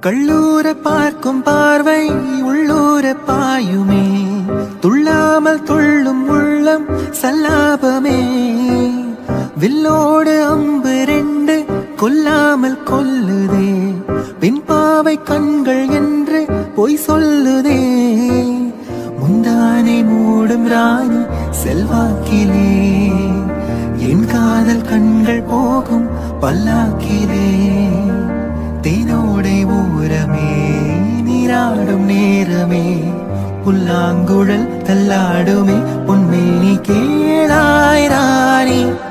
கள்ளூர பார்க்கும் பார்வை உள்ளூர பாயுமே துள்ளாமல் துள்ளும் உள்ளம் சல்லாபமே வில்லோடு அம்பு ரெண்டு கொல்லாமல் கொல்லுதே பின்பாவை கண்கள் என்று பொய் சொல்லுதே முந்தானை மூடும் ராணி செல்வாக்கிலே என் காதல் கண்கள் போகும் பல்லாக்கிலே தேனோடை ஓரமே நீராடும் நேரமே புல்லாங்குழல் தள்ளாடுமே உண்மை நீ கேளாய் ராணி